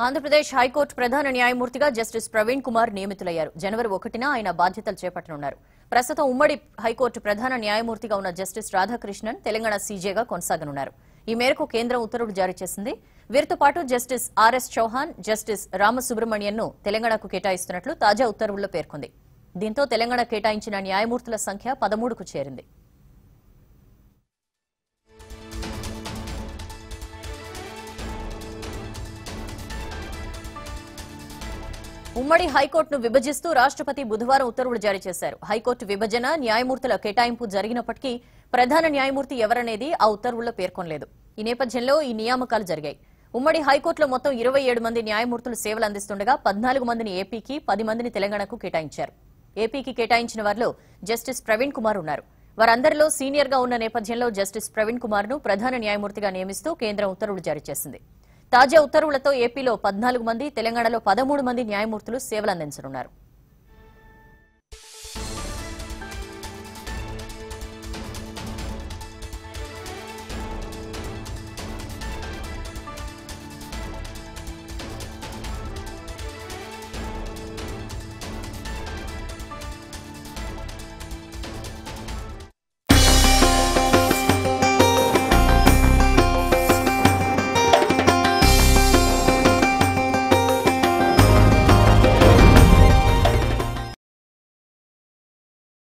Andhra Pradesh high court ప్రధాన న్యాయమూర్తిగా justice Praveen Kumar నియమితులయ్యారు జనవరి ఒకటిన ఆయన బాధ్యతలు చేపట్టనున్నారు ప్రస్తుతం ఉమ్మడి హైకోర్టు ప్రధాన న్యాయమూర్తిగా ఉన్న జస్టిస్ రాధాకృష్ణన్ తెలంగాణ సీజేగా కొనసాగనున్నారు ఈ మేరకు కేంద్రం ఉత్తర్వులు జారీ చేసింది వీరితో పాటు జస్టిస్ ఆర్ఎస్ చౌహాన్ జస్టిస్ రామసుబ్రహ్మణ్యన్ను తెలంగాణకు కేటాయిస్తున్నట్లు తాజా ఉత్తర్వుల్లో పేర్కొంది దీంతో తెలంగాణ కేటాయించిన న్యాయమూర్తుల సంఖ్య పదమూడుకు చేరింది ఉమ్మడి హైకోర్టును విభజిస్తూ రాష్ట్రపతి బుధవారం ఉత్తర్వులు జారీ చేశారు హైకోర్టు విభజన న్యాయమూర్తుల కేటాయింపు జరిగినప్పటికీ ప్రధాన న్యాయమూర్తి ఎవరనేది ఆ ఉత్తర్వుల్లో పేర్కొనలేదు ఈ నేపథ్యంలో ఈ నియామకాలు జరిగాయి ఉమ్మడి హైకోర్టులో మొత్తం ఇరవై ఏడు మంది న్యాయమూర్తులు సేవలు అందిస్తుండగా పద్నాలుగు మందిని ఏపీకి పది మందిని తెలంగాణకు కేటాయించారు ఏపీకి కేటాయించిన వారిలో జస్టిస్ ప్రవీణ్ కుమార్ ఉన్నారు వారందరిలో సీనియర్ గా ఉన్న నేపథ్యంలో జస్టిస్ ప్రవీణ్ కుమార్ ను ప్రధాన న్యాయమూర్తిగా నియమిస్తూ కేంద్రం ఉత్తర్వులు జారీ చేసింది తాజా ఉత్తర్వులతో ఏపీలో పద్నాలుగు మంది తెలంగాణలో పదమూడు మంది న్యాయమూర్తులు సేవలందించనున్నారు